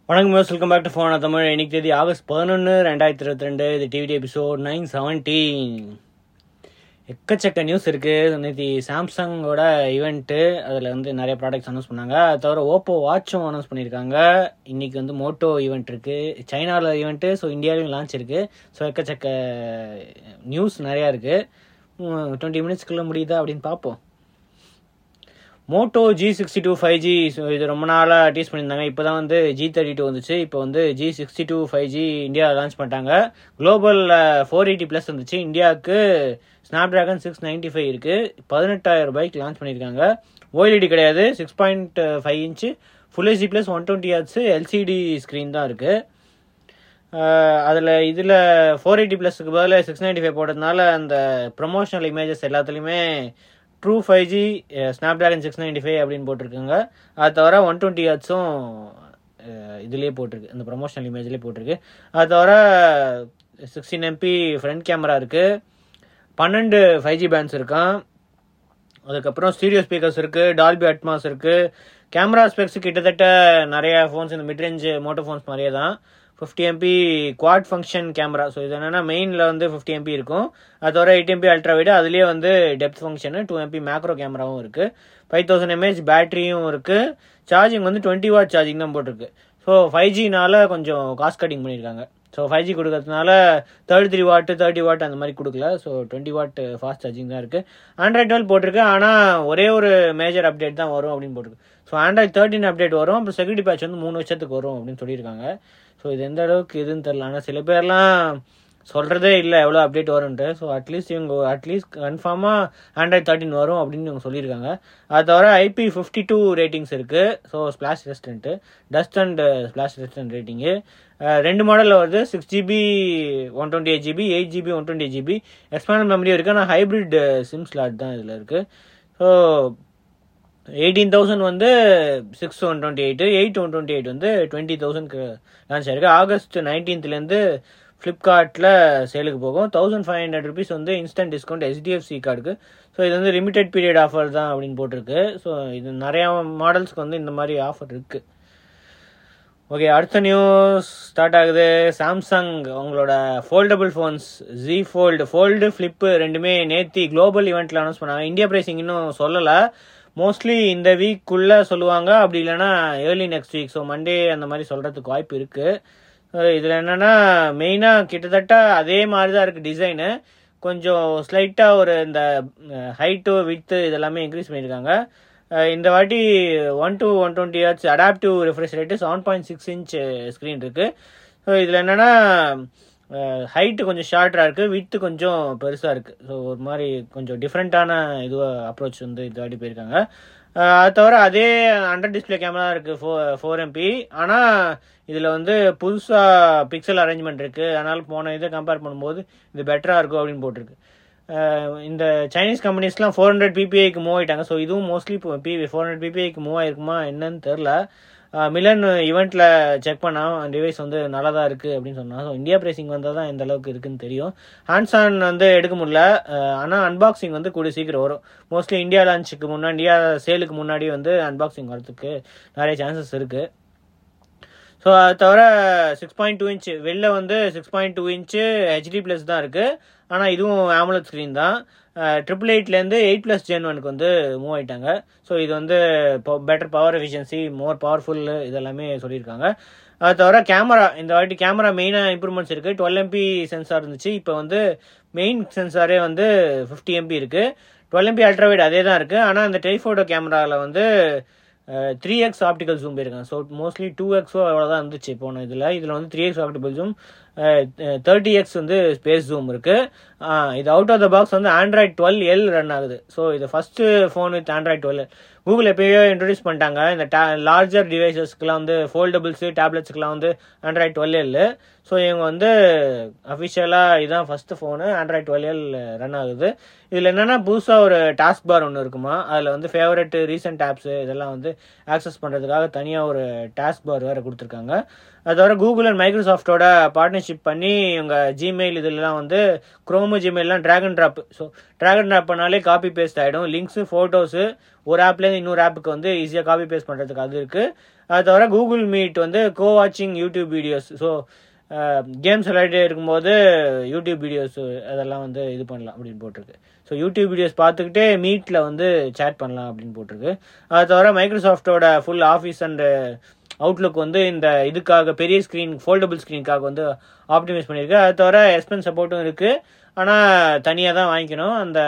வணக்கம் மியூஸ் welcome back to phone Tamil இன்னைக்கு தேதி ஆகஸ்ட் பதினொன்று ரெண்டாயிரத்தி இருபத்தி ரெண்டு இது டிவிடி எபிசோட் நைன் செவன்டீன் எக்கச்சக்க நியூஸ் இருக்குது நேற்று சாம்சங்கோட ஈவெண்ட்டு அதில் வந்து நிறைய ப்ராடக்ட்ஸ் அனௌன்ஸ் பண்ணாங்க அது தவிர ஓப்போ வாட்சும் அனௌன்ஸ் பண்ணியிருக்காங்க இன்னைக்கு வந்து மோட்டோ ஈவெண்ட் இருக்குது சைனாவில் ஈவெண்ட்டு ஸோ இந்தியாவிலையும் லான்ச் இருக்குது ஸோ எக்கச்சக்க நியூஸ் நிறையா இருக்குது டுவெண்ட்டி மினிட்ஸ்க்குள்ளே முடியுதா அப்படின்னு பார்ப்போம் Moto G sixty two five G இது ரொம்ப நாளாக டீஸ் பண்ணியிருந்தாங்க இப்போ தான் வந்து ஜி தேர்ட்டி டூ வந்துச்சு இப்போ வந்து G sixty two five G India launch பண்ணிட்டாங்க குளோபலில் ஃபோர் எயிட்டி ப்ளஸ் வந்துச்சு இந்தியாவுக்கு Snapdragon six ninety five இருக்குது பதினெட்டாயிரம் ரூபாய்க்கு லான்ச் பண்ணியிருக்காங்க ஓஎல்இடி கிடையாது six point five inch full HD plus one twenty hertz LCD screen தான் இருக்குது அதில் இதில் ஃபோர் எயிட்டி ப்ளஸுக்கு பதில் சிக்ஸ் நைன்டி ஃபைவ் போட்டதுனால அந்த ப்ரொமோஷனல் இமேஜஸ் எல்லாத்துலேயுமே true five G Snapdragon six ninety five அப்படின்னு போட்டிருக்காங்க அது தவிர ஒன் டுவெண்ட்டி ஹர்ட்ஸும் இதுலேயே போட்டிருக்கு இந்த ப்ரொமோஷனல் இமேஜ்லேயே போட்டிருக்கு அது தவிர சிக்ஸ்டீன் எம்பி ஃப்ரண்ட் கேமரா இருக்குது பன்னெண்டு ஃபைவ் ஜி பேண்ட்ஸ் இருக்கான் அதுக்கப்புறம் ஸ்டீரியோ ஸ்பீக்கர்ஸ் இருக்குது டால்பி அட்மாஸ் இருக்குது கேமரா ஸ்பெக்ஸ் கிட்டத்தட்ட நிறைய ஃபோன்ஸ் இந்த மிட்ரேஞ்ச் மோட்டோ ஃபோன்ஸ் மாதிரியே தான் fifty MP quad function camera so இது என்னென்னா மெயினில் வந்து ஃபிஃப்டி எம்பி இருக்கும் அது தவிர எயிட் எம்பி அல்ட்ரா வைடு அதுலேயே வந்து depth function two MP macro கேமராவும் இருக்குது ஃபைவ் தௌசண்ட் எம்ஏஹெச் பேட்டரியும் இருக்குது சார்ஜிங் வந்து டுவெண்ட்டி வாட் சார்ஜிங் தான் போட்டிருக்கு ஸோ ஃபைவ் ஜினால கொஞ்சம் காஸ்ட் கட்டிங் பண்ணியிருக்காங்க ஸோ ஃபைவ் ஜி கொடுக்கறதுனால thirty three watt thirty watt அந்த மாதிரி கொடுக்கல so twenty watt fast charging தான் இருக்குது ஆண்ட்ராய்ட் டுவெல் போட்டிருக்கு ஆனால் ஒரே ஒரு மேஜர் அப்டேட் தான் வரும் அப்படின்னு போட்டிருக்கு ஸோ ஆண்ட்ராய்ட் தேர்ட்டின் அப்டேட் வரும் அப்புறம் செக்யூரிட்டி பேட்ச் வந்து மூணு வருஷத்துக்கு வரும் அப்படின்னு சொல்லியிருக்காங்க ஸோ இது எந்த அளவுக்கு இதுன்னு தெரில ஆனால் சில பேர்லாம் சொல்கிறதே இல்லை எவ்வளோ அப்டேட் வரும்ன்ட்டு ஸோ அட்லீஸ்ட் இவங்க அட்லீஸ்ட் கன்ஃபார்மாக ஆண்ட்ராய்ட் தேர்ட்டின் வரும் அப்படின்னு இவங்க சொல்லியிருக்காங்க அது தவிர ஐபி ஃபிஃப்டி டூ ரேட்டிங்ஸ் இருக்குது so splash resistant dust and splash resistant rating ரெண்டு மாடலில் வருது six GB one twenty eight GB eight GB one twenty GB expandable மெமரியும் இருக்குது ஆனால் ஹைப்ரிட் சிம் ஸ்லாட் தான் இதில் இருக்குது ஸோ எயிட்டீன் தௌசண்ட் வந்து six one twenty eight eight one twenty eight வந்து டுவெண்ட்டி தௌசண்ட்க்கு லான்ச் ஆயிருக்கு ஆகஸ்ட் நைன்டீன்த்லேருந்து ஃப்ளிப்கார்ட்டில் சேலுக்கு போகும் தௌசண்ட் ஃபைவ் ஹண்ட்ரட் ருபீஸ் வந்து இன்ஸ்டன்ட் டிஸ்கவுண்ட் ஹெச்டிஎஃப்சி கார்டுக்கு ஸோ இது வந்து லிமிடெட் பீரியட் ஆஃபர் தான் அப்படின்னு போட்டிருக்கு ஸோ இது நிறையா மாடல்ஸ்க்கு வந்து இந்த மாதிரி ஆஃபர் இருக்குது ஓகே அடுத்த நியூஸ் ஸ்டார்ட் ஆகுது சாம்சங் அவங்களோட foldable phones G fold fold flip ரெண்டுமே நேத்தி குளோபல் ஈவெண்ட்டில் அனௌன்ஸ் பண்ணாங்க இந்தியா ப்ரைஸிங் இன்னும் சொல்லலை மோஸ்ட்லி இந்த வீக்குள்ளே சொல்லுவாங்க அப்படி இல்லைன்னா early next week so Monday அந்த மாதிரி சொல்கிறதுக்கு வாய்ப்பு இருக்குது இதில் என்னென்னா மெயினாக கிட்டத்தட்ட அதே மாதிரி தான் இருக்குது டிசைனு கொஞ்சம் ஸ்லைட்டாக ஒரு இந்த ஹைட்டு வித்து இதெல்லாமே இன்க்ரீஸ் பண்ணியிருக்காங்க இந்த வாட்டி one to one twenty hertz adaptive refresh rate seven point six inch screen இருக்குது ஸோ இதில் என்னென்னா ஹைட்டு கொஞ்சம் ஷார்ட்டாக இருக்குது வித்து கொஞ்சம் பெருசாக இருக்குது ஸோ ஒரு மாதிரி கொஞ்சம் டிஃப்ரெண்ட்டான இதுவாக அப்ரோச் வந்து இது வாட்டி போயிருக்காங்க அது தவிர அதே அண்டர் டிஸ்பிளே கேமரா இருக்குது ஃபோ ஃபோர் எம்பி ஆனால் இதில் வந்து புதுசாக பிக்சல் அரேஞ்ச்மெண்ட் இருக்குது அதனால் போன இதை கம்பேர் பண்ணும்போது இது பெட்டராக இருக்கும் அப்படின்னு போட்டிருக்கு இந்த சைனீஸ் கம்பெனிஸ்லாம் ஃபோர் ஹண்ட்ரட் பிபிஐக்கு மூவ் ஆகிட்டாங்க ஸோ இதுவும் மோஸ்ட்லி இப்போ பிவி ஃபோர் ஹண்ட்ரட் பிபிஐக்கு மூவ் ஆயிருக்குமா என்னன்னு தெரில மிலன் ஈவெண்ட்டில் செக் பண்ணால் டிவைஸ் வந்து நல்லா தான் இருக்குது அப்படின்னு சொன்னால் ஸோ இந்தியா ப்ரைஸிங் வந்தால் தான் எந்த அளவுக்கு இருக்குன்னு தெரியும் ஹேண்ட்ஸ் ஆன் வந்து எடுக்க முடியல ஆனால் அன்பாக்சிங் வந்து கூடிய சீக்கிரம் வரும் மோஸ்ட்லி இந்தியா லான்ச்சுக்கு முன்னாடி இந்தியா சேலுக்கு முன்னாடி வந்து அன்பாக்சிங் வரதுக்கு நிறைய சான்சஸ் இருக்குது ஸோ அது தவிர சிக்ஸ் பாயிண்ட் டூ இன்ச்சு வெளில வந்து six point two inch HD plus தான் இருக்குது ஆனால் இதுவும் ஆமுலட் ஸ்க்ரீன் தான் ட்ரிபிள் எயிட்லேருந்து எயிட் ப்ளஸ் ஜென் ஒனுக்கு வந்து மூவ் ஆயிட்டாங்க ஸோ இது வந்து better power efficiency more powerful இதெல்லாமே சொல்லியிருக்காங்க அது தவிர கேமரா இந்த வாட்டி கேமரா மெயினாக இம்ப்ரூவ்மெண்ட்ஸ் இருக்குது டுவெல் எம்பி சென்சார் இருந்துச்சு இப்போ வந்து மெயின் சென்சாரே வந்து ஃபிஃப்டி எம்பி இருக்குது டுவெல் எம்பி அல்ட்ராவைட் அதே தான் இருக்குது ஆனால் அந்த டெலிஃபோட்டோ கேமராவில் வந்து த்ரீ எக்ஸ் ஆப்டிக்கல் ஜூம் போயிருக்காங்க ஸோ மோஸ்ட்லி டூ எக்ஸோ அவ்வளோதான் இருந்துச்சு போன இதில் இதில் வந்து three X optical zoom thirty X வந்து ஸ்பேஸ் ஜூம் இருக்குது இது அவுட் ஆஃப் த பாக்ஸ் வந்து ஆண்ட்ராய்ட் டுவெல் எல் ரன் ஆகுது ஸோ இது first phone with Android twelve Google எப்பயோ இன்ட்ரடியூஸ் பண்ணிட்டாங்க இந்த டா லார்ஜர் டிவைசஸ்க்குலாம் வந்து ஃபோல்டபுள்ஸு டேப்லெட்ஸ்க்குலாம் வந்து ஆண்ட்ராய்ட் டுவெல் எல் ஸோ இவங்க வந்து அஃபிஷியலாக இதுதான் first phone Android twelve L run ஆகுது இதில் என்னென்னா புதுசாக ஒரு டாஸ்க் பார் ஒன்று இருக்குமா அதில் வந்து ஃபேவரட் ரீசெண்ட் ஆப்ஸு இதெல்லாம் வந்து ஆக்சஸ் பண்ணுறதுக்காக தனியாக ஒரு டாஸ்க் பார் வேறு கொடுத்துருக்காங்க அது தவிர கூகுள் அண்ட் மைக்ரோசாஃப்டோட பார்ட்னர்ஷிப் பண்ணி இவங்க ஜிமெயில் இதெல்லாம் வந்து குரோமு ஜிமெயிலாம் drag and drop so drag and drop பண்ணாலே காப்பி பேஸ்ட் ஆகிடும் லிங்க்ஸு ஃபோட்டோஸு ஒரு ஆப்லேருந்து இன்னொரு ஆப்புக்கு வந்து ஈஸியாக காப்பி பேஸ்ட் பண்ணுறதுக்கு அது இருக்குது அது தவிர கூகுள் மீட் வந்து கோ வாட்சிங் யூடியூப் வீடியோஸ் ஸோ கேம்ஸ் விளையாடிட்டே இருக்கும்போது யூடியூப் வீடியோஸ் அதெல்லாம் வந்து இது பண்ணலாம் அப்படின்னு போட்டிருக்கு ஸோ யூடியூப் வீடியோஸ் பார்த்துக்கிட்டே மீட்டில் வந்து சேட் பண்ணலாம் அப்படின்னு போட்டிருக்கு அது தவிர மைக்ரோசாஃப்டோட ஃபுல் ஆஃபீஸ் அண்ட் அவுட்லுக் வந்து இந்த இதுக்காக பெரிய ஸ்க்ரீன் ஃபோல்டபுள் ஸ்க்ரீனுக்காக வந்து ஆப்டிமைஸ் பண்ணியிருக்கு அது தவிர எஸ்பென் சப்போர்ட்டும் இருக்குது ஆனால் தனியாக தான் வாங்கிக்கணும் அந்த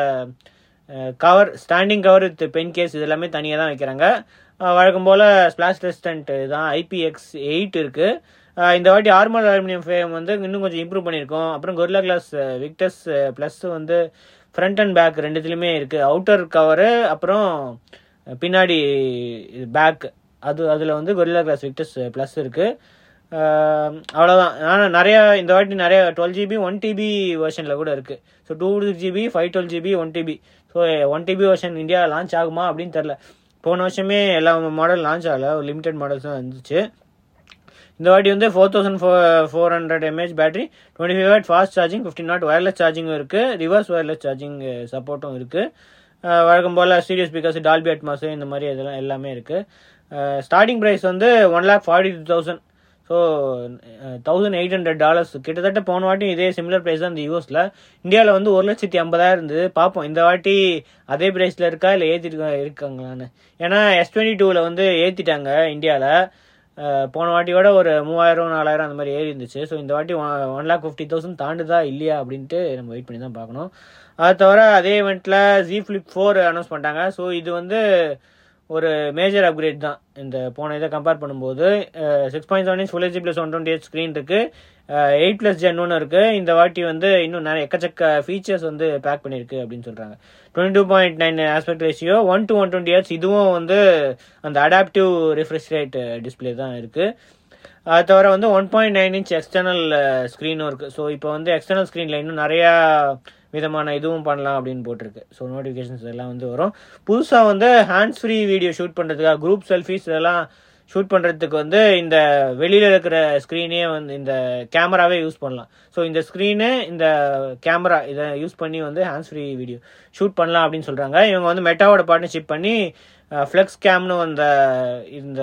cover standing cover with pen case இது எல்லாமே தனியாக தான் வைக்கிறாங்க அஹ் வழக்கம் போல் ஸ்பிளாஷ் ரெசிஸ்டன்ட் தான் ஐபிஎக்ஸ் எயிட் இருக்குது இந்த வாட்டி ஆர்மல் அலுமினியம் ஃபேம் வந்து இன்னும் கொஞ்சம் இம்ப்ரூவ் பண்ணியிருக்கோம் அப்புறம் கொரில்லா கிளாஸ் விக்டஸ் ப்ளஸ் வந்து ஃப்ரண்ட் அண்ட் பேக் ரெண்டுத்துலையுமே இருக்குது அவுட்டர் கவரு அப்புறம் பின்னாடி பேக் அது அதில் வந்து கொரில்லா கிளாஸ் விக்டஸ் ப்ளஸ் இருக்குது அவ்வளோதான் ஆனால் நிறையா இந்த வாட்டி நிறைய டுவெல் ஜிபி ஒன் டிபி வெர்ஷனில் கூட இருக்குது so two GB five twelve GB one TB so one TB version India launch ஆகுமா அப்படின்னு தெரில போன வருஷமே எல்லா மாடல் லான்ச் ஆகலை ஒரு லிமிடெட் மாடல்ஸ் தான் இருந்துச்சு இந்த வாட்டி வந்து four thousand four four hundred mAh battery twenty five watt fast charging fifteen not wireless சார்ஜிங்கும் இருக்குது ரிவர்ஸ் ஒயர்லெஸ் சார்ஜிங் சப்போர்ட்டும் இருக்குது வழக்கம் போல் ஸ்டீரியோ ஸ்பீக்கர்ஸ் டால்பி அட்மாஸ் இந்த மாதிரி இதெல்லாம் எல்லாமே இருக்குது ஸ்டார்டிங் ப்ரைஸ் வந்து one lakh forty two thousand so thousand eight hundred dollars கிட்டத்தட்ட போன வாட்டி இதே சிமிலர் ப்ரைஸ் தான் இந்த யூஎஸில் இந்தியாவில் வந்து ஒரு லட்சத்தி ஐம்பதாயிரம் இருந்தது பார்ப்போம் இந்த வாட்டி அதே ப்ரைஸில் இருக்கா இல்லை ஏற்றிட்டு இருக்காங்களான்னு ஏன்னா எஸ் டுவெண்ட்டி டூவில் வந்து ஏற்றிட்டாங்க இந்தியாவில் போன வாட்டியோட ஒரு மூவாயிரம் நாலாயிரம் அந்த மாதிரி ஏறி இருந்துச்சு ஸோ இந்த வாட்டி ஒன் லேக் ஃபிஃப்டி தௌசண்ட் தாண்டுதா இல்லையா அப்படின்ட்டு நம்ம வெயிட் பண்ணி தான் பார்க்கணும் அது தவிர அதே இவெண்ட்டில் ஜி ஃப்ளிப் ஃபோர் அனௌன்ஸ் பண்ணிட்டாங்க ஸோ இது வந்து ஒரு மேஜர் அப்கிரேட் தான் இந்த போன இதை கம்பேர் பண்ணும்போது six point seven inch full HD plus one twenty eight screen இருக்குது எயிட் ப்ளஸ் ஜென் ஒன்று இருக்குது இந்த வாட்டி வந்து இன்னும் நிறைய எக்கச்சக்க ஃபீச்சர்ஸ் வந்து பேக் பண்ணியிருக்கு அப்படின்னு சொல்கிறாங்க twenty two point nine aspect ratio one to one twenty H இதுவும் வந்து அந்த அடாப்டிவ் ரிஃப்ரெஷ் ரேட் டிஸ்பிளே தான் இருக்குது அது தவிர வந்து one point nine inch external ஸ்க்ரீனும் இருக்குது ஸோ இப்போ வந்து எக்ஸ்டர்னல் ஸ்க்ரீனில் இன்னும் நிறையா விதமான இதுவும் பண்ணலாம் அப்படின்னு போட்டிருக்கு ஸோ நோட்டிஃபிகேஷன்ஸ் எல்லாம் வந்து வரும் புதுசாக வந்து ஹேண்ட்ஸ் ஃப்ரீ வீடியோ ஷூட் பண்ணுறதுக்காக குரூப் செல்ஃபிஸ் இதெல்லாம் ஷூட் பண்ணுறதுக்கு வந்து இந்த வெளியில் இருக்கிற ஸ்க்ரீனே வந்து இந்த கேமராவே யூஸ் பண்ணலாம் ஸோ இந்த ஸ்க்ரீனு இந்த கேமரா இதை யூஸ் பண்ணி வந்து ஹேண்ட்ஸ் ஃப்ரீ வீடியோ ஷூட் பண்ணலாம் அப்படின்னு சொல்கிறாங்க இவங்க வந்து மெட்டாவோட பார்ட்னர்ஷிப் பண்ணி ஃப்ளெக்ஸ் கேம்னு அந்த இந்த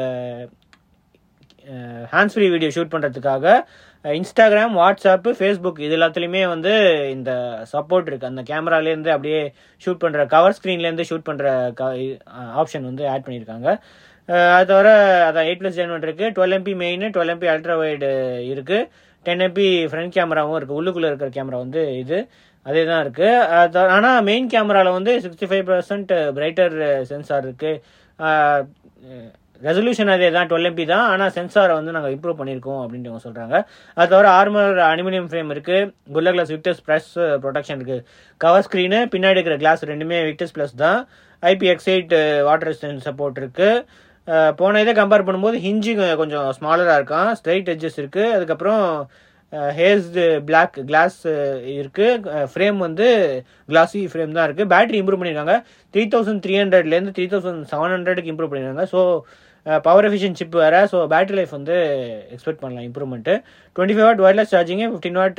ஹேண்ட்ஸ் ஃப்ரீ வீடியோ ஷூட் பண்ணுறதுக்காக இன்ஸ்டாகிராம் வாட்ஸ்அப்பு ஃபேஸ்புக் இது எல்லாத்துலேயுமே வந்து இந்த சப்போர்ட் இருக்குது அந்த கேமராலேருந்து அப்படியே ஷூட் பண்ணுற கவர் ஸ்க்ரீன்லேருந்து ஷூட் பண்ணுற க ஆப்ஷன் வந்து ஆட் பண்ணியிருக்காங்க அது தவிர அதான் எயிட் ப்ளஸ் ஜென் ஒன் இருக்குது twelve MP main twelve MP ultra wide இருக்குது டென் எம்பி ஃப்ரண்ட் கேமராவும் இருக்குது உள்ளுக்குள்ளே இருக்கிற கேமரா வந்து இது அதே தான் இருக்குது ஆனால் மெயின் கேமராவில் வந்து sixty five percent brighter sensor இருக்குது ரெசல்யூஷன் அதே தான் டுவெல் எம்பி தான் ஆனால் சென்சாரை வந்து நாங்கள் இம்ப்ரூவ் பண்ணியிருக்கோம் அப்படின்ட்டு அவங்க சொல்கிறாங்க அது தவிர ஆர்மர் அலுமினியம் ஃப்ரேம் இருக்குது Gorilla glass Victus plus protection இருக்குது கவர் ஸ்க்ரீனு பின்னாடி இருக்கிற கிளாஸ் ரெண்டுமே விக்டர்ஸ் ப்ளஸ் தான் IPX eight water resistant support இருக்குது போன இதை கம்பேர் பண்ணும்போது ஹிஞ்சி கொஞ்சம் ஸ்மாலராக இருக்கான் ஸ்ட்ரைட் எட்ஜஸ் இருக்குது அதுக்கப்புறம் ஹேஸ்டு பிளாக் கிளாஸ் இருக்குது ஃப்ரேம் வந்து கிளாஸி ஃப்ரேம் தான் இருக்குது பேட்டரி இம்ப்ரூவ் பண்ணியிருக்காங்க த்ரீ தௌசண்ட் த்ரீ ஹண்ட்ரட்லேருந்து த்ரீ தௌசண்ட் செவன் ஹண்ட்ரடுக்கு இம்ப்ரூவ் பண்ணியிருக்காங்க ஸோ பவர் எஃபிஷியன் சிப் வேறு ஸோ பேட்டரி லைஃப் வந்து எக்ஸ்பெக்ட் பண்ணலாம் improvement twenty five watt wireless charging fifteen watt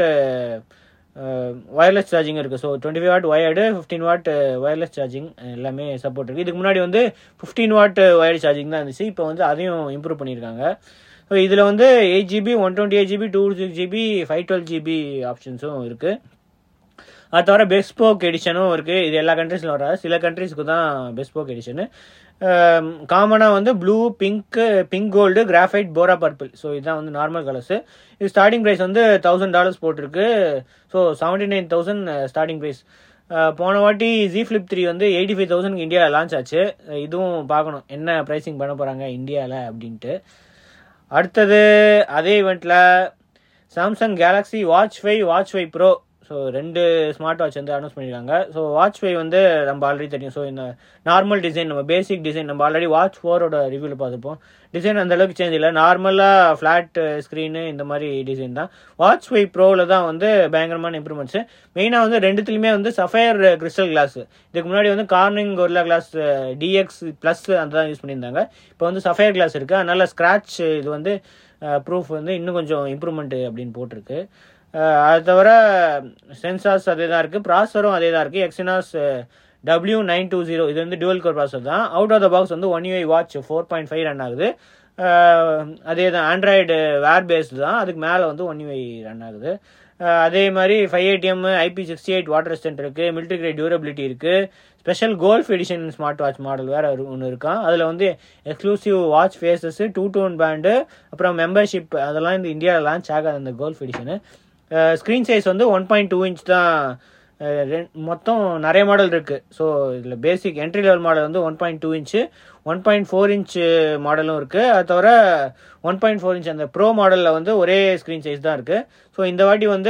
wireless charging இருக்குது so twenty five watt wired fifteen watt wireless charging எல்லாமே support இருக்குது இதுக்கு முன்னாடி வந்து ஃபிஃப்டீன் வாட் ஒயர்டு சார்ஜிங் தான் இருந்துச்சு இப்போ வந்து அதையும் இம்ப்ரூவ் பண்ணியிருக்காங்க ஸோ இதில் வந்து eight GB one twenty eight GB two six GB five twelve GB ஆப்ஷன்ஸும் இருக்குது அது தவிர பெஸ்போக் எடிஷனும் இருக்குது இது எல்லா கண்ட்ரீஸில் வராது சில கண்ட்ரீஸ்க்கு தான் பெஸ்போக் எடிஷனு காமனாக வந்து blue pink pink gold graphite Bora purple so இதுதான் வந்து நார்மல் கலர்ஸு இது ஸ்டார்டிங் ப்ரைஸ் வந்து தௌசண்ட் டாலர்ஸ் போட்டிருக்கு so seventy nine thousand starting price போன வாட்டி ஜி ஃப்ளிப் த்ரீ வந்து எயிட்டி ஃபைவ் தௌசண்ட் இந்தியாவில் லான்ச் ஆச்சு இதுவும் பார்க்கணும் என்ன ப்ரைஸிங் பண்ண போகிறாங்க இந்தியாவில் அப்படின்ட்டு அடுத்தது அதே இவெண்ட்டில் Samsung Galaxy watch five watch five pro so ரெண்டு ஸ்மார்ட் வாட்ச் வந்து அனௌன்ஸ் பண்ணியிருக்காங்க ஸோ வாட்ச் ஃபைவ் வந்து நம்ம ஆல்ரெடி தெரியும் ஸோ இந்த நார்மல் டிசைன் நம்ம பேசிக் டிசைன் நம்ம ஆல்ரெடி வாட்ச் ஃபோரோட ரிவ்யூவில் பார்த்துப்போம் டிசைன் அந்த அளவுக்கு சேஞ்ச் இல்லை நார்மலாக ஃப்ளாட் ஸ்க்ரீனு இந்த மாதிரி டிசைன் தான் வாட்ச் ஃபைவ் ப்ரோவில் தான் வந்து பயங்கரமான இம்ப்ரூவ்மெண்ட்ஸு மெயினாக வந்து ரெண்டுத்துலையுமே வந்து சஃபயர் கிறிஸ்டல் கிளாஸ் இதுக்கு முன்னாடி வந்து Corning Gorilla glass DX plus அந்த தான் யூஸ் பண்ணியிருந்தாங்க இப்போ வந்து சஃபயர் கிளாஸ் இருக்குது அதனால் ஸ்க்ராட்ச் இது வந்து ப்ரூஃப் வந்து இன்னும் கொஞ்சம் இம்ப்ரூவ்மெண்ட் அப்படின்னு போட்டிருக்கு அது தவிர சென்சார்ஸ் அதே தான் இருக்குது ப்ராசரும் அதே தான் இருக்குது Exynos W nine two zero இது வந்து டுவல் கோர் ப்ராசர் தான் அவுட் ஆஃப் த பாக்ஸ் வந்து one UI watch four point five run ஆகுது அஹ் அதே தான் ஆண்ட்ராய்டு வேர் பேஸ்டு தான் அதுக்கு மேலே வந்து ஒன் யூஐ ரன் ஆகுது அஹ் அதே மாதிரி five ATM IP sixty eight water resistant இருக்குது மிலிட்ரி கிரேட் டியூரபிலிட்டி இருக்குது special golf edition smart watch model வேறு ஒன்று இருக்கான் அதில் வந்து exclusive watch faces two tone band அப்புறம் மெம்பர்ஷிப் அதெல்லாம் இந்த இந்தியாவில் லான்ச் ஆகாது அந்த கோல்ஃப் எடிஷனு ஸ்க்ரீன் சைஸ் வந்து ஒன் பாயிண்ட் டூ இன்ச் தான் அஹ் ரெண்- மொத்தம் நிறைய மாடல் இருக்குது ஸோ இதில் பேசிக் என்ட்ரி லெவல் மாடல் வந்து one point two inch one point four inch மாடலும் இருக்குது அது தவிர ஒன் பாயிண்ட் ஃபோர் இன்ச் அந்த ப்ரோ மாடலில் வந்து ஒரே ஸ்க்ரீன் சைஸ் தான் இருக்குது ஸோ இந்த வாட்டி வந்து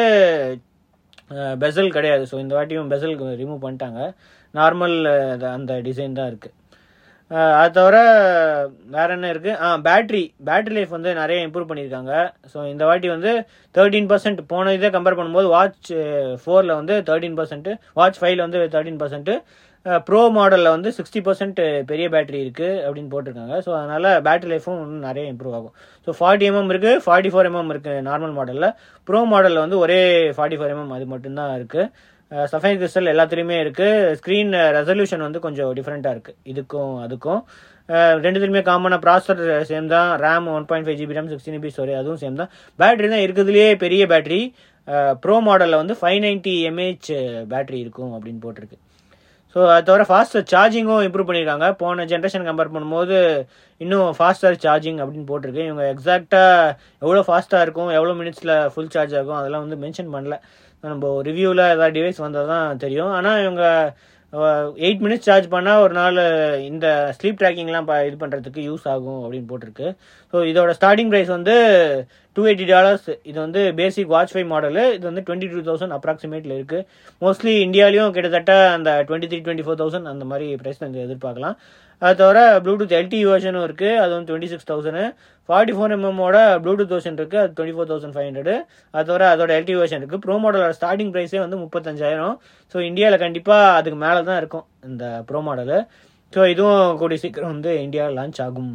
பெசல் கிடையாது ஸோ இந்த வாட்டியும் பெசல் ரிமூவ் பண்ணிட்டாங்க நார்மல் அந்த டிசைன் தான் இருக்குது அது தவிர வேற என்ன இருக்கு ஆ பேட்டரி பேட்டரி லைஃப் வந்து நிறைய இம்ப்ரூவ் பண்ணியிருக்காங்க ஸோ இந்த வாட்டி வந்து தேர்ட்டீன் பர்சன்ட் போன இதை கம்பேர் பண்ணும்போது வாட்ச் ஃபோரில் வந்து தேர்ட்டீன் பர்சன்ட் வாட்ச் ஃபைவ்ல வந்து தேர்ட்டீன் பர்சன்ட் ப்ரோ மாடலில் வந்து சிக்ஸ்டி பர்சன்ட் பெரிய பேட்டரி இருக்குது அப்படின்னு போட்டிருக்காங்க ஸோ அதனால் பேட்டரி லைஃபும் இன்னும் நிறைய இம்ப்ரூவ் ஆகும் ஸோ ஃபார்ட்டி எம்எம் இருக்குது ஃபார்ட்டி ஃபோர் எம்எம் இருக்குது நார்மல் மாடலில் ப்ரோ மாடலில் வந்து ஒரே ஃபார்ட்டி ஃபோர் எம்எம் அது மட்டும்தான் இருக்குது சஃபைன் கிறிஸ்டல் எல்லாத்துலேயுமே இருக்குது ஸ்க்ரீன் ரெசல்யூஷன் வந்து கொஞ்சம் டிஃப்ரெண்ட்டாக இருக்குது இதுக்கும் அதுக்கும் அஹ் ரெண்டுத்துலையுமே காமனாக ப்ராசர் சேம் தான் RAM one point five GB RAM sixteen GB storage அதுவும் சேம் தான் பேட்டரி தான் இருக்கிறதுலேயே பெரிய பேட்டரி ப்ரோ மாடலில் வந்து ஃபைவ் நைன்ட்டி எம்ஏஹெச் பேட்டரி இருக்கும் அப்படின்னு போட்டிருக்கு ஸோ அது தவிர ஃபாஸ்ட் சார்ஜிங்கும் இம்ப்ரூவ் பண்ணியிருக்காங்க போன ஜென்ரேஷன் கம்பேர் பண்ணும்போது இன்னும் ஃபாஸ்டர் சார்ஜிங் அப்படின்னு போட்டிருக்கு இவங்க எக்ஸாக்டாக எவ்வளோ ஃபாஸ்ட்டாக இருக்கும் எவ்வளோ மினிட்ஸில் ஃபுல் சார்ஜ் ஆகும் அதெல்லாம் வந்து மென்ஷன் பண்ணல நம்ம ரிவ்யூவில் ஏதாவது டிவைஸ் வந்தால் தான் தெரியும் ஆனால் இவங்க எயிட் மினிட்ஸ் சார்ஜ் பண்ணால் ஒரு நாள் இந்த ஸ்லீப் ட்ராக்கிங்லாம் இது பண்ணுறதுக்கு யூஸ் ஆகும் அப்படின்னு போட்டிருக்கு ஸோ இதோட ஸ்டார்டிங் ப்ரைஸ் வந்து டூ எயிட்டி டாலர்ஸ் இது வந்து பேசிக் வாட்ச் ஃபைவ் மாடலு இது வந்து டுவெண்ட்டி டூ தௌசண்ட் அப்ராக்சிமேட்டில் இருக்குது மோஸ்ட்லி இந்தியாலையும் கிட்டத்தட்ட அந்த twenty three twenty four thousand அந்த மாதிரி ப்ரைஸ் வந்து எதிர்பார்க்கலாம் அது தவிர ப்ளூடூத் எல்டி வெர்ஷனும் இருக்குது அது வந்து twenty six thousand forty four எம்எம்மோட ப்ளூடூத் வெர்ஷன் இருக்குது அது twenty four thousand five hundred அது தவிர அதோட எல்டி வெர்ஷன் இருக்குது ப்ரோ மாடலோட ஸ்டார்டிங் ப்ரைஸே வந்து முப்பத்தஞ்சாயிரம் ஸோ இந்தியாவில் கண்டிப்பாக அதுக்கு மேலே தான் இருக்கும் இந்த ப்ரோ மாடலு ஸோ இதுவும் கூடிய சீக்கிரம் வந்து இந்தியாவில் லான்ச் ஆகும்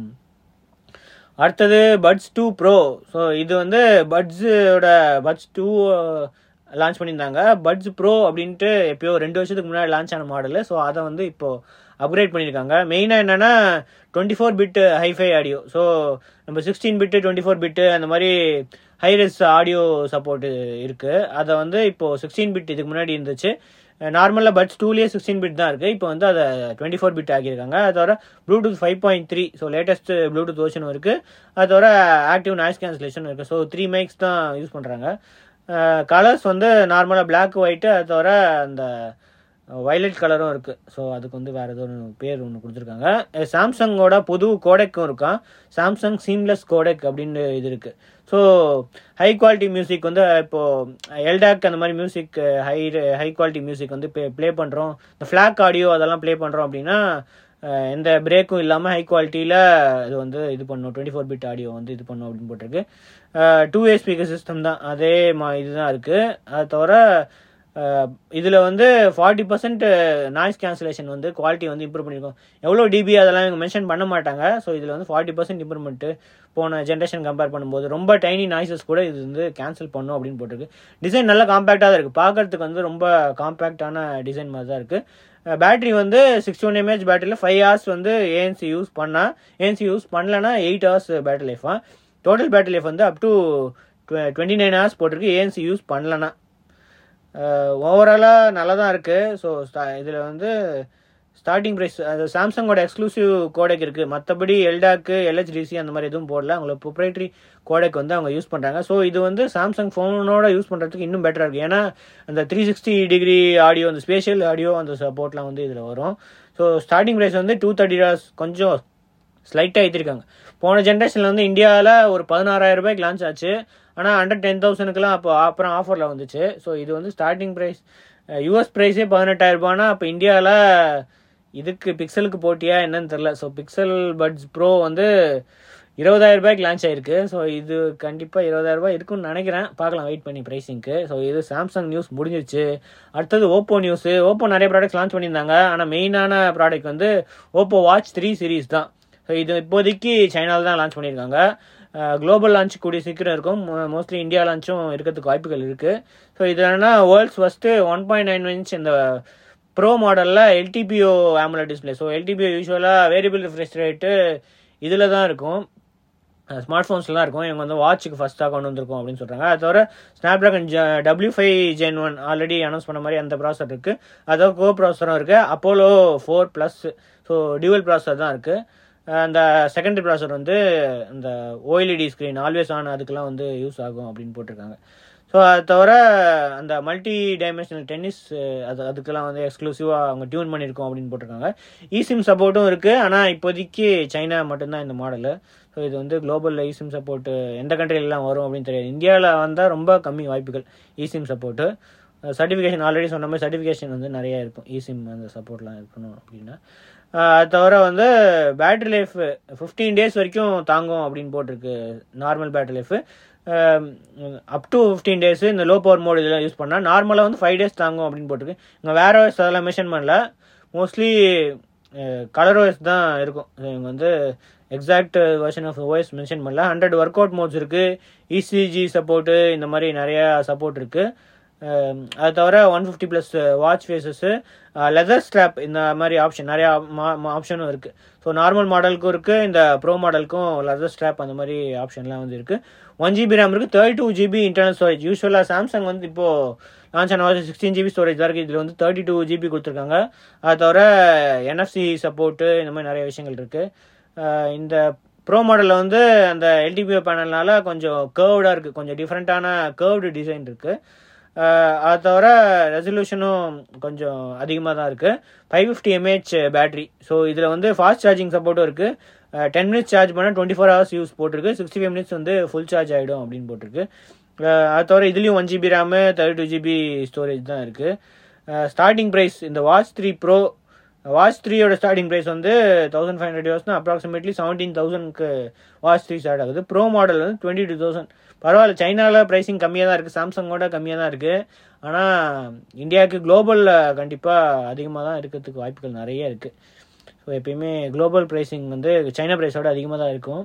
அடுத்தது பட்ஸ் டூ ப்ரோ ஸோ இது வந்து பட்ஸோட பட்ஸ் டூ லான்ச் பண்ணியிருந்தாங்க பட்ஸ் ப்ரோ அப்படின்ட்டு எப்பயோ ரெண்டு வருஷத்துக்கு முன்னாடி லான்ச் ஆன மாடலு ஸோ அதை வந்து இப்போ அப்கிரேட் பண்ணியிருக்காங்க மெயினாக என்னென்னா twenty four bit hi fi audio so நம்ம sixteen bit twenty four bit அந்த மாதிரி ஹைரெஸ் ஆடியோ சப்போர்ட் இருக்குது அதை வந்து இப்போது சிக்ஸ்டீன் பிட் இதுக்கு முன்னாடி இருந்துச்சு நார்மலாக பட்ஸ் டூலேயே சிக்ஸ்டீன் பிட் தான் இருக்குது இப்போ வந்து அதை டுவெண்ட்டி ஃபோர் பிட் ஆக்கியிருக்காங்க அது தவிர bluetooth five point three so latest bluetooth வெர்ஷனும் இருக்குது அது தவிர ஆக்டிவ் நாய்ஸ் கேன்சலேஷன் இருக்குது ஸோ த்ரீ மைக்ஸ் தான் யூஸ் பண்ணுறாங்க கலர்ஸ் வந்து நார்மலாக பிளாக் ஒயிட்டு அது தவிர அந்த வைலட் கலரும் இருக்குது ஸோ அதுக்கு வந்து வேறு ஏதோ ஒன்று பேர் ஒன்று கொடுத்துருக்காங்க சாம்சங்கோட புது கோடெக்கும் இருக்கான் சாம்சங் சீம்லெஸ் கோடெக் அப்படின்னு இது இருக்குது ஸோ ஹை குவாலிட்டி மியூசிக் வந்து இப்போது எல்டாக் அந்த மாதிரி music high high quality music வந்து ப்ளே ப்ளே பண்ணுறோம் இந்த ஃப்ளாக் ஆடியோ அதெல்லாம் ப்ளே பண்ணுறோம் அப்படின்னா அஹ், எந்த பிரேக்கும் இல்லாமல் ஹை குவாலிட்டியில் இது வந்து இது பண்ணும் டுவெண்ட்டி ஃபோர் பிட் ஆடியோ வந்து இது பண்ணும் அப்படின்னு போட்டிருக்கு டூ ஏ ஸ்பீக்கர் சிஸ்டம் தான் அதே மா இதுதான் இருக்குது அது தவிர இதில் வந்து ஃபார்ட்டி பர்சன்ட் நாய்ஸ் கேன்சலேஷன் வந்து குவாலிட்டி வந்து இம்ப்ரூவ் பண்ணியிருக்கோம் எவ்வளோ டிபி அதெல்லாம் இவங்க மென்ஷன் பண்ண மாட்டாங்க ஸோ இதில் வந்து ஃபார்ட்டி பர்சன்ட் இம்ப்ரூவ்மெண்ட்டு போன ஜென்ரேஷன் கம்பேர் பண்ணும்போது ரொம்ப டைனி நாய்ஸஸ் கூட இது வந்து கேன்சல் பண்ணும் அப்படின்னு போட்டிருக்கு டிசைன் நல்லா காம்பேக்டாக தான் இருக்குது பார்க்கறதுக்கு வந்து ரொம்ப காம்பேக்டான டிசைன் மாதிரி தான் இருக்குது பேட்டரி வந்து சிக்ஸ்டி ஒன் எம்ஏஹெச் பேட்டரியில் ஃபைவ் ஹவர்ஸ் வந்து ஏஎன்சி யூஸ் பண்ணால் ஏஎன்சி யூஸ் பண்ணலன்னா எயிட் ஹவர்ஸ் பேட்டரி லைஃபா டோட்டல் பேட்டரி லைஃப் வந்து up to twenty nine hours போட்டிருக்கு ஏஎன்சி யூஸ் பண்ணலன்னா ஓவராலாக நல்லா தான் இருக்குது ஸோ இதில் வந்து ஸ்டார்டிங் ப்ரைஸ் அது சாம்சங்கோட எக்ஸ்க்ளூசிவ் கோடெக் இருக்குது மற்றபடி எல்டாக்கு எல்ஹெச்டிசி அந்த மாதிரி எதுவும் போடல அவங்களோட ப்ரொப்ரைட்ரி கோடெக் வந்து அவங்க யூஸ் பண்ணுறாங்க ஸோ இது வந்து சாம்சங் ஃபோனோட யூஸ் பண்ணுறதுக்கு இன்னும் பெட்டராக இருக்குது ஏன்னா அந்த த்ரீ சிக்ஸ்டி டிகிரி ஆடியோ அந்த ஸ்பேஷியல் ஆடியோ அந்த சப்போர்ட்லாம் வந்து இதில் வரும் ஸோ ஸ்டார்டிங் ப்ரைஸ் வந்து டூ தேர்ட்டி டாலர்ஸ் கொஞ்சம் ஸ்லைட்டாக ஏற்றிருக்காங்க போன ஜென்ரேஷனில் வந்து இந்தியாவில் ஒரு பதினாறாயிரம் ரூபாய்க்கு லான்ச் ஆச்சு ஆனால் அண்டர் டென் தௌசண்ட்க்குலாம் அப்போ அப்புறம் ஆஃபரில் வந்துச்சு ஸோ இது வந்து ஸ்டார்டிங் ப்ரைஸ் யூஎஸ் ப்ரைஸே பதினெட்டாயிரம் ரூபானா அப்போ இந்தியாவில் இதுக்கு பிக்சலுக்கு போட்டியா என்னன்னு தெரில ஸோ பிக்சல் பட்ஸ் ப்ரோ வந்து இருபதாயிரம் ரூபாய்க்கு லான்ச் ஆயிருக்கு ஸோ இது கண்டிப்பாக இருபதாயிரம் ரூபாய் இருக்கும்னு நினைக்கிறேன் பார்க்கலாம் வெயிட் பண்ணி ப்ரைஸிங்க்கு ஸோ இது சாம்சங் நியூஸ் முடிஞ்சிருச்சு அடுத்தது ஓப்போ நியூஸு ஓப்போ நிறைய ப்ராடக்ட்ஸ் லான்ச் பண்ணியிருந்தாங்க ஆனால் மெயினான ப்ராடக்ட் வந்து ஓப்போ வாட்ச் த்ரீ சீரீஸ் தான் ஸோ இது இப்போதைக்கு சைனாவில் தான் லான்ச் பண்ணியிருக்காங்க குளோபல் லான்ச் கூடிய சீக்கிரம் இருக்கும் மோஸ்ட்லி இந்தியா லான்ச்சும் இருக்கிறதுக்கு வாய்ப்புகள் இருக்குது ஸோ இது என்னன்னா world's first one point nine inch இந்த ப்ரோ மாடலில் LTPO AMOLED display so LTPO யூஸ்வலாக வேரியபிள் ரிஃப்ரெஷ் ரேட்டு இதில் தான் இருக்கும் ஸ்மார்ட் ஃபோன்ஸ்லாம் இருக்கும் இவங்க வந்து வாட்சுக்கு ஃபஸ்ட்டாக கொண்டு வந்திருக்கோம் அப்படின்னு சொல்கிறாங்க அது தவிர snapdragon W five gen one already announce பண்ண மாதிரி அந்த ப்ராசர் இருக்குது அதோ கோ ப்ராசரும் இருக்குது Apollo four plus so dual processor தான் இருக்குது அந்த செகண்டரி ப்ராசர் வந்து இந்த ஓஎல்இடி ஸ்க்ரீன் ஆல்வேஸ் ஆன் அதுக்கெல்லாம் வந்து யூஸ் ஆகும் அப்படின்னு போட்டிருக்காங்க ஸோ அது தவிர அந்த மல்டி டைமென்ஷனல் டென்னிஸ் அது அதுக்கெல்லாம் வந்து எக்ஸ்க்ளூசிவாக அவங்க டியூன் பண்ணியிருக்கோம் அப்படின்னு போட்டிருக்காங்க இசிம் சப்போர்ட்டும் இருக்குது ஆனால் இப்போதைக்கு சைனா மட்டும்தான் இந்த மாடலு ஸோ இது வந்து குளோபலில் இசிம் சப்போர்ட்டு எந்த கண்ட்ரிலெலாம் வரும் அப்படின்னு தெரியாது இந்தியாவில் வந்தால் ரொம்ப கம்மி வாய்ப்புகள் இசிம் சப்போர்ட்டு சர்டிஃபிகேஷன் ஆல்ரெடி சொன்ன மாதிரி சர்டிஃபிகேஷன் வந்து நிறைய இருக்கும் இசிம் அந்த சப்போர்ட்லாம் இருக்கணும் அப்படின்னா அது தவிர வந்து பேட்டரி லைஃப் ஃபிஃப்டீன் டேஸ் வரைக்கும் தாங்கும் அப்படின்னு போட்டிருக்கு normal battery life up to fifteen days இந்த லோ பவர் மோட் இதெல்லாம் யூஸ் பண்ணால் நார்மலாக வந்து ஃபைவ் டேஸ் தாங்கும் அப்படின்னு போட்டிருக்கு இங்கே வேற ஓஎஸ் அதெல்லாம் மென்ஷன் பண்ணல மோஸ்ட்லி கலர் ஓஎஸ் தான் இருக்கும் இவங்க வந்து exact version of OS mention பண்ணல ஹண்ட்ரட் ஒர்க் அவுட் மோட்ஸ் இருக்குது இசிஜி சப்போர்ட்டு இந்த மாதிரி நிறையா சப்போர்ட் இருக்குது அது தவிர one fifty plus watch faces leather strap இந்த மாதிரி ஆப்ஷன் நிறையா ஆப்ஷனும் இருக்குது ஸோ நார்மல் மாடலுக்கும் இருக்குது இந்த ப்ரோ மாடலுக்கும் லெதர் ஸ்ட்ராப் அந்த மாதிரி ஆப்ஷன்லாம் வந்து இருக்குது ஒன் ஜிபி ரேம் இருக்குது thirty two GB internal storage யூஸ்வலாக சாம்சங் வந்து இப்போது லான்ச் ஆன வாட்ச் சிக்ஸ்டீன் ஜிபி ஸ்டோரேஜ் தான் இருக்குது இதில் வந்து தேர்ட்டி டூ ஜிபி கொடுத்துருக்காங்க அது தவிர என்எஃப்சி சப்போர்ட்டு இந்த மாதிரி நிறைய விஷயங்கள் இருக்குது இந்த ப்ரோ மாடலில் வந்து அந்த எல்டிபிஓ பேனல்னால கொஞ்சம் கேர்வ்டாக இருக்குது கொஞ்சம் டிஃப்ரெண்ட்டான கேர்வ்டு டிசைன் இருக்குது அது தவிர ரெசல்யூஷனும் கொஞ்சம் அதிகமாக தான் இருக்குது five fifty mAh battery so இதில் வந்து ஃபாஸ்ட் சார்ஜிங் சப்போர்ட்டும் இருக்குது டென் மினிட்ஸ் சார்ஜ் பண்ணால் டுவெண்ட்டி ஃபோர் ஹவர்ஸ் யூஸ் போட்டிருக்கு சிக்ஸ்டி ஃபைவ் மினிட்ஸ் வந்து ஃபுல் சார்ஜ் ஆகிடும் அப்படின்னு போட்டிருக்கு அது தவிர இதுலேயும் one GB RAM thirty two GB storage தான் இருக்குது ஸ்டார்டிங் ப்ரைஸ் இந்த வாட்ச் த்ரீ ப்ரோ வாட்ச் த்ரீயோட ஸ்டார்டிங் ப்ரைஸ் வந்து தௌசண்ட் ஃபைவ் ஹண்ட்ரட் யூஸ்னா அப்ராக்சிமேட்லி செவன்டீன் தௌசண்ட்க்கு வாட்ச் த்ரீ ஸ்டார்ட் ஆகுது ப்ரோ மாடல் வந்து டுவெண்ட்டி டூ தௌசண்ட் பரவாயில்ல சைனாவில் ப்ரைஸிங் கம்மியாக தான் இருக்குது சாம்சங்கோட கம்மியாக தான் இருக்குது ஆனால் இந்தியாவுக்கு குளோபலில் கண்டிப்பாக அதிகமாக தான் இருக்கிறதுக்கு வாய்ப்புகள் நிறைய இருக்குது ஸோ எப்பயுமே குளோபல் ப்ரைஸிங் வந்து சைனா ப்ரைஸோட அதிகமாக தான் இருக்கும்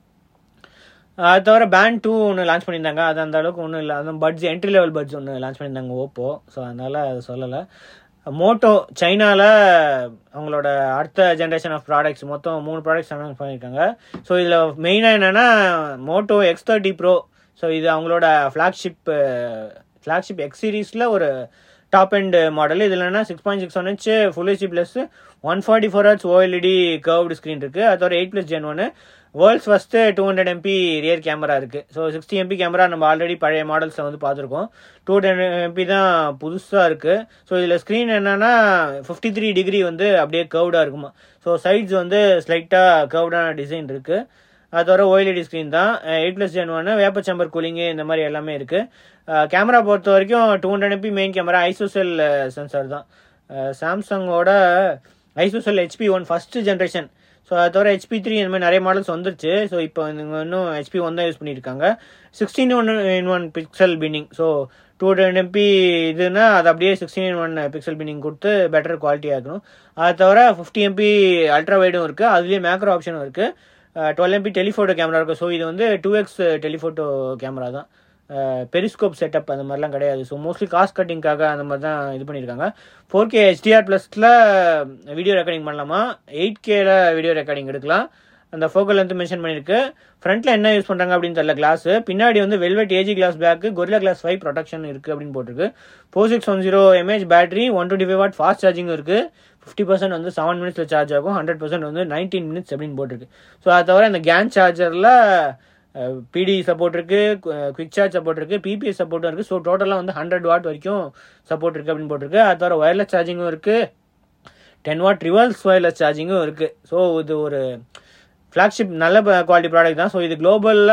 அது தவிர பேண்ட் டூ ஒன்று லான்ச் பண்ணியிருந்தாங்க அது அந்த அளவுக்கு ஒன்றும் இல்லை அந்த பட்ஜ் என்ட்ரி லெவல் பட்ஜ் ஒன்று லான்ச் பண்ணியிருந்தாங்க ஓப்போ ஸோ அதனால் அதை சொல்லலை மோட்டோ சைனாவில் அவங்களோட அடுத்த ஜென்ரேஷன் ஆஃப் ப்ராடக்ட்ஸ் மொத்தம் மூணு ப்ராடக்ட்ஸ் அனௌன்ஸ் பண்ணியிருக்காங்க ஸோ இதில் மெயினாக என்னென்னா Moto X thirty pro so இது அவங்களோட ஃப்ளாக்ஷிப் ஃப்ளாக்ஷிப் எக்ஸ் சீரீஸில் ஒரு டாப் அண்ட் மாடல் இதில் என்ன six point six one inch full HD plus one forty four hertz OLED curved screen இருக்குது அது ஒரு எயிட் ப்ளஸ் ஜென் ஒன்று world's first two hundred MP rear camera இருக்குது so sixty MP camera நம்ம already பழைய மாடல்ஸை வந்து பார்த்துருக்கோம் டூ ஹண்ட்ரட் எம்பி தான் புதுசாக இருக்குது ஸோ இதில் ஸ்க்ரீன் என்னென்னா ஃபிஃப்டி த்ரீ டிகிரி வந்து அப்படியே கர்வ்டாக இருக்குமா ஸோ சைட்ஸ் வந்து ஸ்லைட்டாக கர்வ்டான டிசைன் இருக்குது அது தவிர ஓஎல்இடி ஸ்க்ரீன் தான் எயிட் ப்ளஸ் ஜென் ஒன்று வேப்ப சேம்பர் கூலிங்கு இந்த மாதிரி எல்லாமே இருக்குது கேமரா பொறுத்த வரைக்கும் two hundred MP main camera ISOCELL sensor தான் சாம்சங்கோட ISOCELL HP one first generation so அது தவிர ஹெச்பி த்ரீ இந்த மாதிரி நிறைய மாடல்ஸ் வந்துருச்சு ஸோ இப்போ இவங்க இன்னும் ஹெச்பி ஒன் தான் யூஸ் பண்ணியிருக்காங்க sixteen one in one pixel binning so two ten MP இதுனா அது அப்படியே sixteen in one pixel binning கொடுத்து பெட்டர் குவாலிட்டியாக இருக்கணும் அது தவிர ஃபிஃப்டி எம்பி அல்ட்ரா வைடும் இருக்குது அதுலேயே மேக்ரோ ஆப்ஷனும் இருக்குது டுவெல் எம்பி டெலிஃபோட்டோ கேமரா இருக்கும் ஸோ இது வந்து டூ எக்ஸ் டெலிஃபோட்டோ கேமரா தான் பெரிஸ்கோப் செட்டப் அந்த மாதிரிலாம் கிடையாது ஸோ மோஸ்ட்லி காஸ்ட் கட்டிங்காக அந்த மாதிரி தான் இது பண்ணியிருக்காங்க ஃபோர் கே ஹெச்டிஆர் ப்ளஸில் வீடியோ ரெக்கார்டிங் பண்ணலாமா எயிட் கேல வீடியோ ரெக்கார்டிங் எடுக்கலாம் அந்த ஃபோக்கல் வந்து மென்ஷன் பண்ணியிருக்கு ஃப்ரண்ட்டில் என்ன யூஸ் பண்ணுறாங்க அப்படின்னு தெரியல கிளாஸ் பின்னாடி வந்து velvet AG glass back Gorilla glass five protection இருக்குது அப்படின்னு போட்டிருக்கு four six one zero mAh battery one twenty five watt fast charging இருக்குது ஃபிஃப்டி பர்சன்ட் வந்து செவன் மினிட்ஸில் சார்ஜ் ஆகும் ஹண்ட்ரட் பர்சன்ட் வந்து நைன்டீன் மினிட்ஸ் அப்படின்னு போட்டிருக்கு ஸோ அது தவிர இந்த கேன் சார்ஜரில் பிடி சப்போர்ட் இருக்கு குவிக் சார்ஜ் சப்போர்ட் இருக்கு பிபிஎஸ் சப்போர்ட்டும் இருக்கு ஸோ டோட்டலாக வந்து ஹண்ட்ரட் வாட் வரைக்கும் சப்போர்ட் இருக்கு அப்படின்னு போட்டிருக்கு அது தவிர ஒயர்லெஸ் சார்ஜிங்கும் இருக்கு டென் வாட் ரிவர்ஸ் ஒயர்லெஸ் சார்ஜிங்கும் இருக்கு ஸோ இது ஒரு ஃப்ளாக்ஷிப் நல்ல குவாலிட்டி ப்ராடக்ட் தான் ஸோ இது குளோபலில்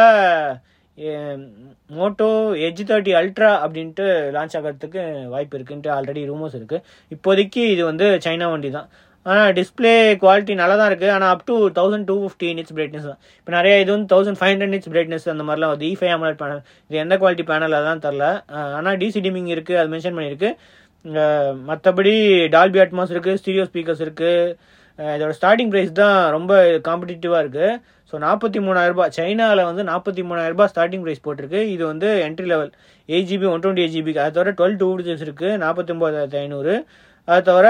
மோட்டோ எஜ் தேர்ட்டி அல்ட்ரா அப்படின்ட்டு லான்ச் ஆகிறதுக்கு வாய்ப்பு இருக்குன்ட்டு ஆல்ரெடி ரூமர்ஸ் இருக்கு இப்போதைக்கு இது வந்து சைனா வண்டி தான் ஆனால் டிஸ்பிளே குவாலிட்டி நல்லா தான் இருக்குது ஆனால் up to thousand two fifty nits brightness தான் இப்போ நிறைய இது வந்து thousand five hundred nits brightness அந்த மாதிரிலாம் வந்து இ ஃபைவ் அமலட் பேனல் இது எந்த குவாலிட்டி பேனல் அதான் தெரில ஆனால் டிசி டிமிங் இருக்குது அது மென்ஷன் பண்ணியிருக்கு மற்றபடி டால்பி அட்மாஸ் இருக்குது ஸ்டீரியோ ஸ்பீக்கர்ஸ் இருக்குது இதோட ஸ்டார்டிங் ப்ரைஸ் தான் ரொம்ப காம்படிட்டிவாக இருக்குது ஸோ நாற்பத்தி மூணாயிரரூபா சைனாவில் வந்து நாற்பத்தி மூணாயிரரூபா ஸ்டார்டிங் ப்ரைஸ் போட்டிருக்கு இது வந்து entry level eight GB one twenty eight GB அது தவிர டுவெல் டூ டிஜிட்ஸ் இருக்குது நாற்பத்தி ஒம்பதாயிரத்தி ஐநூறு அது தவிர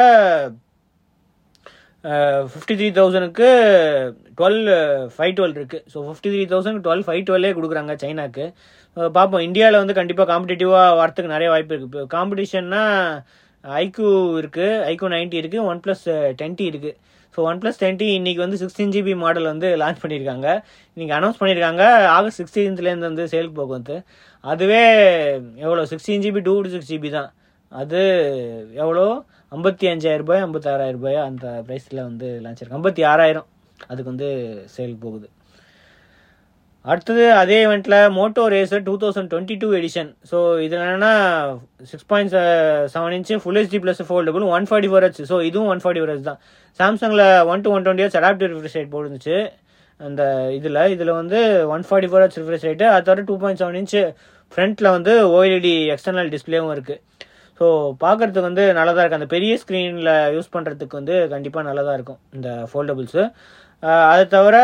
ஃபிஃப்டி த்ரீ தௌசண்ட்க்கு டுவெல் ஃபைவ் டுவெல் இருக்குது so fifty three thousand twelve five டுவெல்லே கொடுக்குறாங்க சைனாக்கு அஹ் பார்ப்போம் இந்தியாவில் வந்து கண்டிப்பாக காம்படிட்டிவாக வரத்துக்கு நிறைய வாய்ப்பு இருக்குது இப்போ காம்படிஷன்னா ஐக்யூ இருக்குது ஐக்யூ நைன்ட்டி இருக்குது ஒன் ப்ளஸ் டென்ட்டி இருக்குது ஸோ ஒன் ப்ளஸ் டென்ட்டி இன்னைக்கு வந்து சிக்ஸ்டீன் ஜிபி மாடல் வந்து லான்ச் பண்ணியிருக்காங்க இன்னைக்கு அனௌன்ஸ் பண்ணியிருக்காங்க ஆகஸ்ட் சிக்ஸ்டீன்த்லேருந்து வந்து சேலுக்கு போகும் வந்து அதுவே எவ்வளோ sixteen GB two six GB தான் அது எவ்வளோ ஐம்பத்தி அஞ்சாயிரம் ரூபாய் ஐம்பத்தாறாயிரம் ரூபாய் அந்த ப்ரைஸில் வந்து லான்ச் இருக்கு ஐம்பத்தி ஆறாயிரம் அதுக்கு வந்து சேல் போகுது அடுத்தது அதே இவெண்ட்டில் Moto Razr two thousand twenty two edition so இதில் என்னென்னா six point seven inch full HD plus foldable one forty four H so இதுவும் ஒன் ஃபார்ட்டி ஃபோர் ஹெச் தான் சாம்சங்கில் one to one twenty H adaptive refresh rate போட்டுருந்துச்சு அந்த இதில் இதில் வந்து one forty four H refresh rate அது தவிர டூ பாயிண்ட் செவன் இன்ச்சு ஃப்ரண்ட்டில் வந்து ஓஎல்இடி எக்ஸ்டர்னல் டிஸ்பிளேவும் இருக்குது ஸோ பார்க்குறதுக்கு வந்து நல்லதாக இருக்குது அந்த பெரிய ஸ்க்ரீனில் யூஸ் பண்ணுறதுக்கு வந்து கண்டிப்பாக நல்லதாக இருக்கும் இந்த ஃபோல்டபுள்ஸு அது தவிர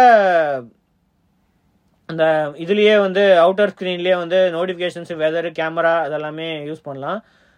அந்த இதுலேயே வந்து அவுட்டர் ஸ்க்ரீன்லேயே வந்து நோட்டிஃபிகேஷன்ஸ் வெதர் கேமரா அதெல்லாமே யூஸ் பண்ணலாம்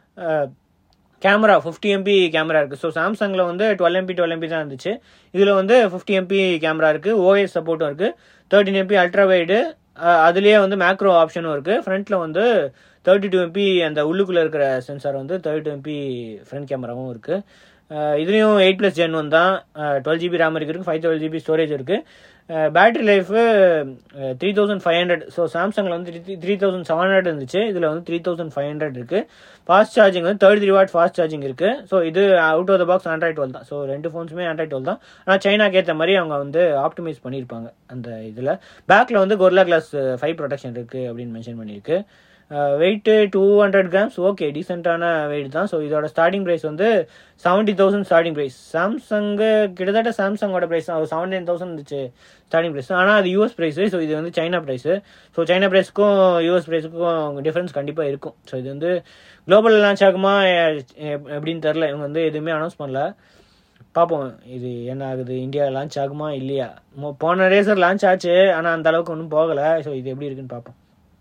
கேமரா ஃபிஃப்டி எம்பி கேமரா இருக்குது ஸோ சாம்சங்கில் வந்து டுவெல் எம்பி டுவெல் எம்பி தான் இருந்துச்சு இதில் வந்து ஃபிஃப்டி எம்பி கேமரா இருக்குது ஓஎஸ் சப்போர்ட்டும் இருக்குது தேர்ட்டின் எம்பி அல்ட்ரா வைடு அதுலேயே வந்து மேக்ரோ ஆப்ஷனும் இருக்குது ஃப்ரண்ட்டில் வந்து தேர்ட்டி டூ எம்பி அந்த உள்ளுக்குள்ளே இருக்கிற சென்சார் வந்து தேர்ட்டி டூ எம்பி ஃப்ரண்ட் கேமராவும் இருக்குது இதுலேயும் எயிட் ப்ளஸ் ஜென் ஒன் தான் டுவெல் ஜிபி ரேம் இருக்குது ஃபைவ் டுவெல் ஜிபி ஸ்டோரேஜ் இருக்குது battery life three thousand five hundred so சாம்சங்கில் வந்து த்ரீ தௌசண்ட் செவன் ஹண்ட்ரட் இருந்துச்சு இதில் வந்து த்ரீ தௌசண்ட் ஃபைவ் ஹண்ட்ரட் இருக்குது ஃபாஸ்ட் சார்ஜிங் வந்து thirty three watt fast charging இருக்குது ஸோ இது out of the box Android twelve தான் ஸோ ரெண்டு ஃபோன்ஸுமே ஆண்ட்ராய்ட் டுவெல் தான் ஆனால் சைனாக்கு ஏற்ற மாதிரி அவங்க வந்து ஆப்டிமைஸ் பண்ணியிருப்பாங்க அந்த இதில் பேக்கில் வந்து கொர்லா கிளாஸ் ஃபைவ் ப்ரொடெக்ஷன் இருக்குது அப்படின்னு மென்ஷன் பண்ணியிருக்கு weight two hundred grams okay டீசெண்டான வெயிட் தான் ஸோ இதோட ஸ்டார்டிங் ப்ரைஸ் வந்து seventy thousand starting price Samsung கிட்டத்தட்ட சாம்சங்கோட ப்ரைஸ் தான் செவன்டி நைன் தௌசண்ட் இருந்துச்சு ஸ்டார்டிங் ப்ரைஸ் ஆனால் அது யூஎஸ் ப்ரைஸு ஸோ இது வந்து சைனா ப்ரைஸு ஸோ சைனா ப்ரைஸுக்கும் யூஎஸ் ப்ரைஸுக்கும் டிஃப்ரென்ஸ் கண்டிப்பாக இருக்கும் ஸோ இது வந்து குளோபல் லான்ச் ஆகுமா எப்படின்னு தெரில இவங்க வந்து எதுவுமே அனௌன்ஸ் பண்ணல பார்ப்போம் இது என்ன ஆகுது இந்தியா லான்ச் ஆகுமா இல்லையா போன ரேசர் லான்ச் ஆச்சு ஆனால் அந்த அளவுக்கு ஒன்றும் போகலை ஸோ இது எப்படி இருக்குன்னு பார்ப்போம்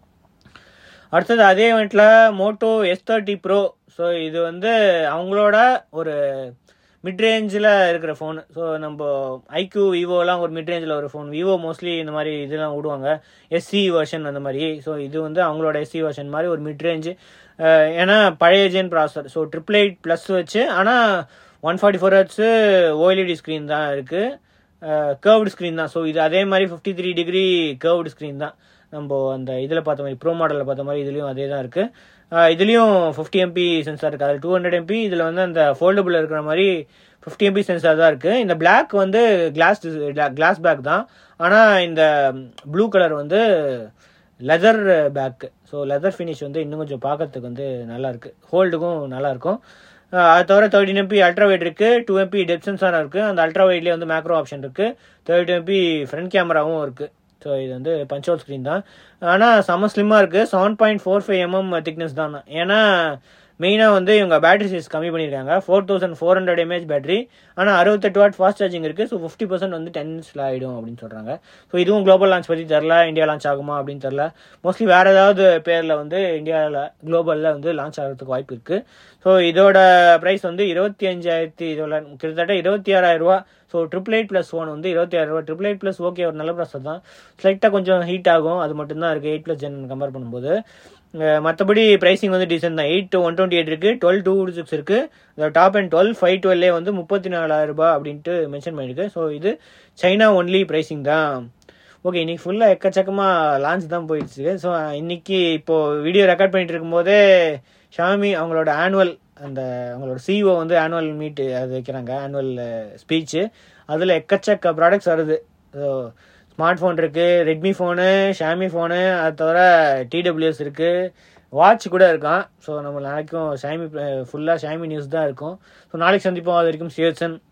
அடுத்தது அதே இவெண்ட்டில் Moto S thirty pro so இது வந்து அவங்களோட ஒரு மிட் ரேஞ்சில் இருக்கிற ஃபோனு ஸோ நம்ம ஐக்யூ விவோலாம் ஒரு மிட் ரேஞ்சில் ஒரு ஃபோன் விவோ மோஸ்ட்லி இந்த மாதிரி இதெல்லாம் விடுவாங்க எஸ்சி வெர்ஷன் அந்த மாதிரி ஸோ இது வந்து அவங்களோட எஸ்சி வெர்ஷன் மாதிரி ஒரு மிட் ரேஞ்சு ஏன்னா பழைய ஜென் ப்ராசர் ஸோ ட்ரிபிள் எயிட் ப்ளஸ் வச்சு ஆனால் one forty four hertz OLED screen தான் இருக்குது கேர்வ்டு ஸ்க்ரீன் தான் ஸோ இது அதே மாதிரி fifty three degree curved screen தான் நம்ம அந்த இதில் பார்த்த மாதிரி ப்ரோ மாடலில் பார்த்த மாதிரி இதுலேயும் அதே தான் இருக்குது இதுலேயும் ஃபிஃப்டி எம்பி சென்சார் இருக்குது அதில் டூ ஹண்ட்ரட் எம்பி இதில் வந்து அந்த ஃபோல்டபுள் இருக்கிற மாதிரி ஃபிஃப்டி எம்பி சென்சார் தான் இருக்குது இந்த பிளாக் வந்து கிளாஸ் கிளாஸ் பேக் தான் ஆனால் இந்த ப்ளூ கலர் வந்து leather back so leather finish வந்து இன்னும் கொஞ்சம் பார்க்கறதுக்கு வந்து நல்லாயிருக்கு ஹோல்டுக்கும் நல்லாயிருக்கும் அது தவிர தேர்ட்டின் எம்பி அல்ட்ரா வைட் இருக்குது டூ எம்பி டெப் சென்சார் இருக்குது அந்த அல்ட்ரா வைட்லேயே வந்து மேக்ரோ ஆப்ஷன் இருக்குது தேர்ட்டி எம்பி ஃப்ரண்ட் கேமராவும் இருக்குது ஸோ இது வந்து பஞ்சோல் ஸ்க்ரீன் தான் ஆனால் செம்ம ஸ்லிம்மாக இருக்குது seven point four five mm thickness தான் ஏன்னா மெயினாக வந்து இவங்க பேட்டரி சைஸ் கம்மி பண்ணியிருக்காங்க four thousand four hundred mAh battery ஆனால் அறுபத்தெட்டு வாட் ஃபாஸ்ட் சார்ஜிங் இருக்குது ஸோ ஃபிஃப்டி பர்சன்ட் வந்து டென் மினிட்ஸில் ஆகிடும் அப்படின்னு சொல்கிறாங்க ஸோ இதுவும் குளோபல் லான்ச் பற்றி தெரில இந்தியா லான்ச் ஆகுமா அப்படின்னு தெரில மோஸ்ட்லி வேறு ஏதாவது பேரில் வந்து இந்தியாவில் குளோபலில் வந்து லான்ச் ஆகிறதுக்கு வாய்ப்பு இருக்குது ஸோ இதோட ப்ரைஸ் வந்து இருபத்தி அஞ்சாயிரத்தி இதோட கிட்டத்தட்ட இருபத்தி ஆறாயிரம் ரூபா so triple eight plus one வந்து இருபத்தி ஆயிரம் ரூபா ட்ரிபிள் எயிட் ப்ளஸ் ஓகே ஒரு நல்ல ப்ராசஸ் தான் ஸ்லைட்டாக கொஞ்சம் ஹீட் ஆகும் அது மட்டும்தான் இருக்குது எயிட் ப்ளஸ் ஜென் கம்பேர் பண்ணும்போது மற்றபடி ப்ரைஸிங் வந்து டீசென்ட் தான் எயிட் ஒன் டுவெண்ட்டி எயிட் இருக்குது டுவெல் டூ சிக்ஸ் இருக்குது டாப் அண்ட் டுவெல் ஃபைவ் டுவெல்லே வந்து முப்பத்தி நாலாயிரம் ரூபாய் அப்படின்ட்டு மென்ஷன் பண்ணியிருக்கு ஸோ இது சைனா ஒன்லி ப்ரைஸிங் தான் ஓகே இன்னைக்கு ஃபுல்லாக எக்கச்சக்கமாக லான்ச் தான் போயிடுச்சு ஸோ இன்னைக்கு இப்போது வீடியோ ரெக்கார்ட் பண்ணிட்டு இருக்கும்போதே ஷாமி அவங்களோட ஆனுவல் அந்த அவங்களோட சிஓ வந்து ஆனுவல் மீட்டு அது வைக்கிறாங்க ஆனுவல் ஸ்பீச்சு அதில் எக்கச்சக்க ப்ராடக்ட்ஸ் வருது ஸோ ஸ்மார்ட் ஃபோன் இருக்குது ரெட்மி ஃபோனு ஷாமி ஃபோனு அது தவிர டிடபிள்யூஎஸ் இருக்குது வாட்ச் கூட இருக்கான் ஸோ நம்ம நாளைக்கும் ஷாமி ஃபுல்லாக ஷாமி நியூஸ் தான் இருக்கும் ஸோ நாளைக்கு சந்திப்போம் அது வரைக்கும் சிஎஸ்என்